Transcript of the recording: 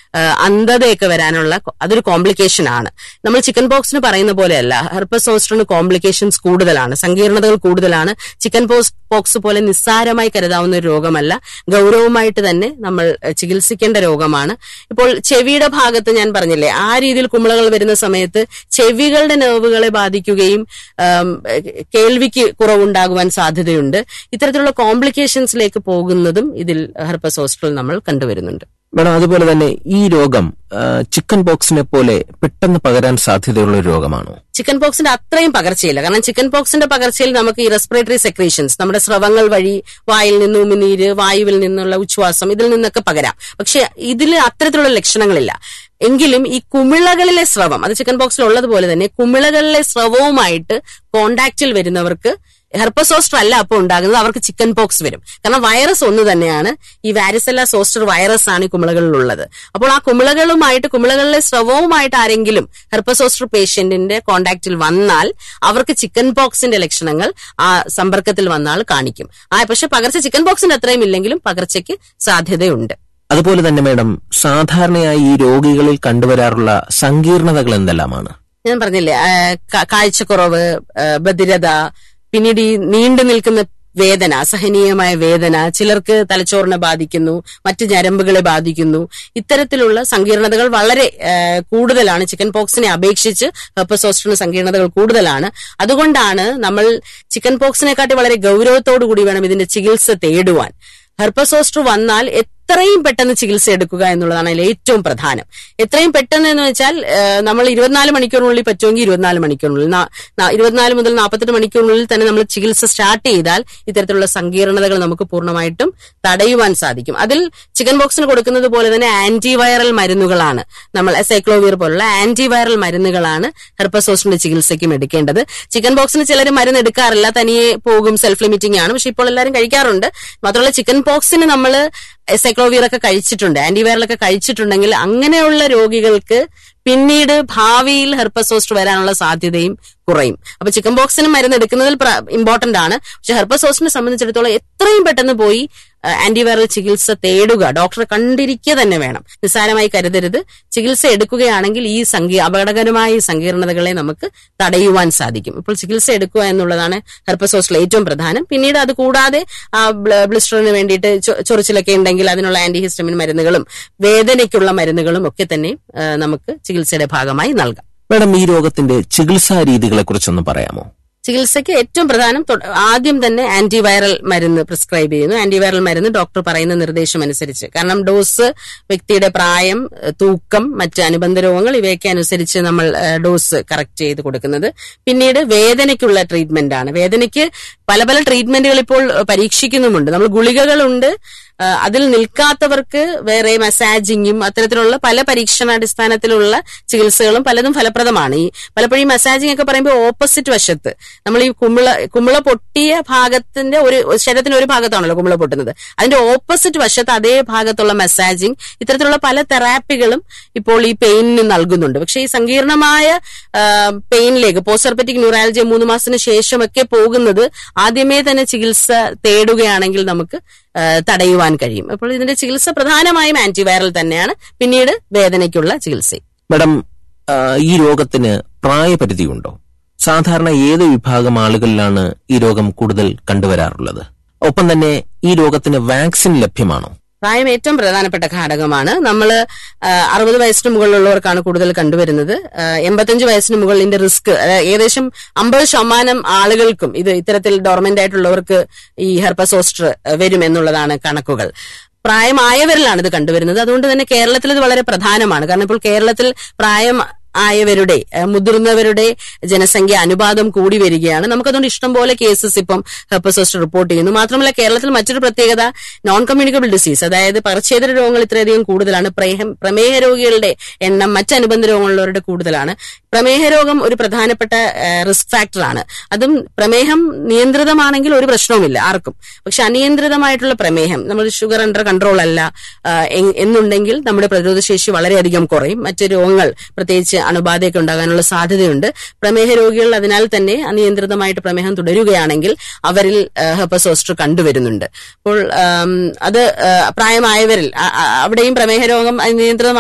അന്ധതയൊക്കെ വരാനുള്ള കൊ- അതൊരു കോംപ്ലിക്കേഷൻ ആണ് നമ്മൾ ചിക്കൻ പോക്സിന് പറയുന്ന പോലെയല്ല ഹെർപ്പസ് സോസ്റ്ററിന് കോംപ്ലിക്കേഷൻസ് കൂടുതലാണ് സങ്കീർണതകൾ കൂടുതലാണ് ചിക്കൻ പോക്സ് പോക്സ് പോലെ നിസ്സാരമായി കരുതാവുന്ന ഒരു രോഗമല്ല ഗൗരവമായിട്ട് തന്നെ നമ്മൾ ഏഹ്, ചികിത്സിക്കേണ്ട രോഗമാണ് ഇപ്പോൾ ചെവിയുടെ ഭാഗത്ത് ഞാൻ പറഞ്ഞില്ലേ ആ രീതിയിൽ കുമിളകൾ വരുന്ന സമയത്ത് ചെവികളുടെ നെർവുകളെ ബാധിക്കുകയും ആം, ഏഹ്, കേൾവിക്ക് കുറവുണ്ടാകുവാൻ സാധ്യതയുണ്ട് ഇത്തരത്തിലുള്ള കോംപ്ലിക്കേഷൻസിലേക്ക് പോകുന്നതും ഇതിൽ ഹെർപ്പസ് സോസ്റ്ററിൽ നമ്മൾ കണ്ടുവരുന്നുണ്ട് മേഡം അതുപോലെ തന്നെ ഈ രോഗം ആ, ചിക്കൻ ബോക്സിനെ പോലെ പെട്ടെന്ന് പകരാൻ സാധ്യതയുള്ള ഒരു രോഗമാണോ ചിക്കൻ പോക്സിന്റെ അത്രയും പകർച്ചയില്ല കാരണം ചിക്കൻ പോക്സിന്റെ പകർച്ചയിൽ നമുക്ക് ഈ റെസ്പിറേറ്ററി സെക്രീഷൻസ് നമ്മുടെ സ്രവങ്ങൾ വഴി വായിൽ നിന്ന് ഉമിനീര് വായുവിൽ നിന്നുള്ള ഉച്ഛ്വാസം ഇതിൽ നിന്നൊക്കെ പകരാം പക്ഷെ ഇതിൽ അത്തരത്തിലുള്ള ലക്ഷണങ്ങളില്ല എങ്കിലും ഈ കുമിളകളിലെ സ്രവം അത് ചിക്കൻ ബോക്സിൽ ഉള്ളതുപോലെ തന്നെ കുമിളകളിലെ സ്രവവുമായിട്ട് കോണ്ടാക്റ്റിൽ വരുന്നവർക്ക് ഹെർപ്പസോസ്റ്റർ അല്ല അപ്പോൾ ഉണ്ടാകുന്നത് അവർക്ക് ചിക്കൻ പോക്സ് വരും കാരണം വൈറസ് ഒന്ന് തന്നെയാണ് ഈ വാരിസെല്ല സോസ്റ്റർ വൈറസ് ആണ് ഈ കുമിളകളിൽ ഉള്ളത് അപ്പോൾ ആ കുമിളകളുമായിട്ട് കുമിളകളിലെ സ്രവവുമായിട്ട് ആരെങ്കിലും ഹെർപ്പസോസ്റ്റർ പേഷ്യന്റിന്റെ കോണ്ടാക്റ്റിൽ വന്നാൽ അവർക്ക് ചിക്കൻ പോക്സിന്റെ ലക്ഷണങ്ങൾ ആ സമ്പർക്കത്തിൽ വന്നാൽ കാണിക്കും ആ പക്ഷെ പകർച്ച ചിക്കൻ പോക്സിന്റെ അത്രയും ഇല്ലെങ്കിലും പകർച്ചയ്ക്ക് സാധ്യതയുണ്ട് അതുപോലെ തന്നെ മേഡം സാധാരണയായി ഈ രോഗികളിൽ കണ്ടുവരാറുള്ള സങ്കീർണതകൾ എന്തെല്ലാമാണ് ഞാൻ പറഞ്ഞില്ലേ ആ, കാ- കാഴ്ചക്കുറവ് ആ, ബധിരത പിന്നീട് ഈ നീണ്ടു നിൽക്കുന്ന വേദന അസഹനീയമായ വേദന ചിലർക്ക് തലച്ചോറിനെ ബാധിക്കുന്നു മറ്റ് ഞരമ്പുകളെ ബാധിക്കുന്നു ഇത്തരത്തിലുള്ള സങ്കീർണതകൾ വളരെ ആ, കൂടുതലാണ് ചിക്കൻ പോക്സിനെ അപേക്ഷിച്ച് ഹെർപ്പസോസ്റ്ററിന് സങ്കീർണതകൾ കൂടുതലാണ് അതുകൊണ്ടാണ് നമ്മൾ ചിക്കൻ പോക്സിനെക്കാട്ടി വളരെ ഗൗരവത്തോടു കൂടി വേണം ഇതിന്റെ ചികിത്സ തേടുവാൻ ഹെർപ്പസോസ്റ്റർ വന്നാൽ എത്രയും പെട്ടെന്ന് ചികിത്സ എടുക്കുക എന്നുള്ളതാണ് അതിൽ ഏറ്റവും പ്രധാനം എത്രയും പെട്ടെന്ന് എന്ന് വെച്ചാൽ ഏഹ്, നമ്മൾ ഇരുപത്തിനാല് മണിക്കൂറിനുള്ളിൽ പറ്റുമെങ്കിൽ ഇരുപത്തിനാല് മണിക്കൂറിനുള്ളിൽ നാ- നാ- ഇരുപത്തിനാല് മുതൽ നാൽപ്പത്തെട്ട് മണിക്കൂറിനുള്ളിൽ തന്നെ നമ്മൾ ചികിത്സ സ്റ്റാർട്ട് ചെയ്താൽ ഇത്തരത്തിലുള്ള സങ്കീർണതകൾ നമുക്ക് പൂർണ്ണമായിട്ടും തടയുവാൻ സാധിക്കും അതിൽ ചിക്കൻ ബോക്സിന് കൊടുക്കുന്നത് പോലെ തന്നെ ആന്റിവൈറൽ മരുന്നുകളാണ് നമ്മൾ സൈക്ലോവിയർ പോലുള്ള ആന്റിവൈറൽ മരുന്നുകളാണ് ഹെർപ്പസോസിന്റെ ചികിത്സയ്ക്കും എടുക്കേണ്ടത് ചിക്കൻ ബോക്സിന് ചിലർ മരുന്ന് എടുക്കാറില്ല തനിയെ പോകും സെൽഫ് ലിമിറ്റിംഗ് ആണ് പക്ഷെ ഇപ്പോൾ എല്ലാവരും കഴിക്കാറുണ്ട് മാത്രമല്ല ചിക്കൻ പോക്സിന് നമ്മൾ സൈക്ലോവിയർ ഒക്കെ കഴിച്ചിട്ടുണ്ട് ആന്റിവൈറൽ ഒക്കെ കഴിച്ചിട്ടുണ്ടെങ്കിൽ അങ്ങനെയുള്ള രോഗികൾക്ക് പിന്നീട് ഭാവിയിൽ ഹെർപ്പസോസ്റ്റ് വരാനുള്ള സാധ്യതയും കുറയും അപ്പൊ ചിക്കൻ ബോക്സിന് മരുന്ന് എടുക്കുന്നതിൽ ഇമ്പോർട്ടന്റ് ആണ് പക്ഷെ ഹെർപ്പസോസിനെ സംബന്ധിച്ചിടത്തോളം എത്രയും പെട്ടെന്ന് പോയി ആന്റിവൈറൽ ചികിത്സ തേടുക ഡോക്ടറെ കണ്ടിരിക്കുക തന്നെ വേണം നിസ്സാരമായി കരുതരുത് ചികിത്സ എടുക്കുകയാണെങ്കിൽ ഈ സങ്കീ അപകടകരമായ ഈ സങ്കീർണതകളെ നമുക്ക് തടയുവാൻ സാധിക്കും ഇപ്പോൾ ചികിത്സ എടുക്കുക എന്നുള്ളതാണ് ഹെർപ്പസോസിലെ ഏറ്റവും പ്രധാനം പിന്നീട് അത് കൂടാതെ ആ ബ്ല- ബ്ലിസ്റ്ററിന് വേണ്ടിയിട്ട് ചൊ- ചൊറിച്ചിലൊക്കെ ഉണ്ടെങ്കിൽ അതിനുള്ള ആന്റിഹിസ്റ്റമിൻ മരുന്നുകളും വേദനയ്ക്കുള്ള മരുന്നുകളും ഒക്കെ തന്നെ ആ, നമുക്ക് ചികിത്സയുടെ ഭാഗമായി നൽകാം മേഡം ഈ രോഗത്തിന്റെ ചികിത്സാ രീതികളെ കുറിച്ചൊന്ന് പറയാമോ ചികിത്സയ്ക്ക് ഏറ്റവും പ്രധാനം തൊ- ആദ്യം തന്നെ ആന്റിവൈറൽ മരുന്ന് പ്രിസ്ക്രൈബ് ചെയ്യുന്നു ആന്റിവൈറൽ മരുന്ന് ഡോക്ടർ പറയുന്ന നിർദ്ദേശം അനുസരിച്ച് കാരണം ഡോസ് വ്യക്തിയുടെ പ്രായം ഏഹ്, തൂക്കം മറ്റ് അനുബന്ധ രോഗങ്ങൾ ഇവയൊക്കെ അനുസരിച്ച് നമ്മൾ ഏഹ്, ഡോസ് കറക്റ്റ് ചെയ്ത് കൊടുക്കുന്നത് പിന്നീട് വേദനയ്ക്കുള്ള ട്രീറ്റ്മെന്റ് ആണ് വേദനയ്ക്ക് പല പല ട്രീറ്റ്മെന്റുകൾ ഇപ്പോൾ ഏഹ്, പരീക്ഷിക്കുന്നുമുണ്ട് നമ്മൾ ഗുളികകളുണ്ട് ഏഹ്, അതിൽ നിൽക്കാത്തവർക്ക് വേറെ മസാജിങ്ങും അത്തരത്തിലുള്ള പല പരീക്ഷണാടിസ്ഥാനത്തിലുള്ള ചികിത്സകളും പലതും ഫലപ്രദമാണ് ഈ പലപ്പോഴും ഈ മസാജിങ് ഒക്കെ പറയുമ്പോൾ ഓപ്പോസിറ്റ് വശത്ത് നമ്മൾ ഈ കുമിള കുമിള പൊട്ടിയ ഭാഗത്തിന്റെ ഒരു ശരീരത്തിന്റെ ഒരു ഭാഗത്താണല്ലോ കുമിള പൊട്ടുന്നത് അതിന്റെ ഓപ്പോസിറ്റ് വശത്ത് അതേ ഭാഗത്തുള്ള മസാജിങ് ഇത്തരത്തിലുള്ള പല തെറാപ്പികളും ഇപ്പോൾ ഈ പെയിനിന് നൽകുന്നുണ്ട് പക്ഷേ ഈ സങ്കീർണമായ പെയിനിലേക്ക് പോസ്റ്റർപെറ്റിക് ന്യൂറാലജി മൂന്ന് മാസത്തിന് ശേഷമൊക്കെ പോകുന്നത് ആദ്യമേ തന്നെ ചികിത്സ തേടുകയാണെങ്കിൽ നമുക്ക് ആ, തടയുവാൻ കഴിയും അപ്പോൾ ഇതിന്റെ ചികിത്സ പ്രധാനമായും ആന്റിവൈറൽ തന്നെയാണ് പിന്നീട് വേദനയ്ക്കുള്ള ചികിത്സയും മേഡം ആ, ഈ രോഗത്തിന് പ്രായപരിധിയുണ്ടോ സാധാരണ ഏത് വിഭാഗം ആളുകളിലാണ് ഈ രോഗം കൂടുതൽ കണ്ടുവരാറുള്ളത് ഒപ്പം തന്നെ ഈ രോഗത്തിന് വാക്സിൻ ലഭ്യമാണോ പ്രായം ഏറ്റവും പ്രധാനപ്പെട്ട ഘടകമാണ് നമ്മൾ അറുപത് വയസ്സിന് മുകളിലുള്ളവർക്കാണ് കൂടുതൽ കണ്ടുവരുന്നത് ആ, എൺപത്തഞ്ച് വയസ്സിന് മുകളിലിന്റെ റിസ്ക് ഏകദേശം അമ്പത് ശതമാനം ആളുകൾക്കും ഇത് ഇത്തരത്തിൽ ഡോർമെന്റ് ആയിട്ടുള്ളവർക്ക് ഈ ഹെർപ്പസോസ്റ്റർ വരും എന്നുള്ളതാണ് കണക്കുകൾ പ്രായമായവരിലാണ് ഇത് കണ്ടുവരുന്നത് അതുകൊണ്ട് തന്നെ കേരളത്തിൽ ഇത് വളരെ പ്രധാനമാണ് കാരണം ഇപ്പോൾ കേരളത്തിൽ പ്രായം ആയവരുടെ ഏഹ് മുതിർന്നവരുടെ ജനസംഖ്യ അനുപാതം കൂടി വരികയാണ് നമുക്കതുകൊണ്ട് ഇഷ്ടംപോലെ കേസസ് ഇപ്പം ഹെപ്പസോസ്റ്റ് റിപ്പോർട്ട് ചെയ്യുന്നു മാത്രമല്ല കേരളത്തിൽ മറ്റൊരു പ്രത്യേകത നോൺ കമ്മ്യൂണിക്കബിൾ ഡിസീസ് അതായത് പറിച്ചേതര രോഗങ്ങൾ ഇത്രയധികം കൂടുതലാണ് പ്രേഹം പ്രമേഹ രോഗികളുടെ എണ്ണം മറ്റനുബന്ധ രോഗങ്ങളുള്ളവരുടെ കൂടുതലാണ് പ്രമേഹ രോഗം ഒരു പ്രധാനപ്പെട്ട റിസ്ക് ഫാക്ടറാണ് അതും പ്രമേഹം നിയന്ത്രിതമാണെങ്കിൽ ഒരു പ്രശ്നവുമില്ല ആർക്കും പക്ഷെ അനിയന്ത്രിതമായിട്ടുള്ള പ്രമേഹം നമ്മൾ ഷുഗർ അണ്ടർ കൺട്രോൾ അല്ല ആ, എ- എന്നുണ്ടെങ്കിൽ നമ്മുടെ പ്രതിരോധ ശേഷി വളരെയധികം കുറയും മറ്റ് രോഗങ്ങൾ പ്രത്യേകിച്ച് അണുബാധയൊക്കെ ഉണ്ടാകാനുള്ള സാധ്യതയുണ്ട് പ്രമേഹ രോഗികൾ അതിനാൽ തന്നെ അനിയന്ത്രിതമായിട്ട് പ്രമേഹം തുടരുകയാണെങ്കിൽ അവരിൽ ഹെപ്പസോസ്റ്റർ കണ്ടുവരുന്നുണ്ട് അപ്പോൾ ആം, അത് ആ, പ്രായമായവരിൽ ആ, ആ, അവിടെയും പ്രമേഹ രോഗം അനിയന്ത്രിതം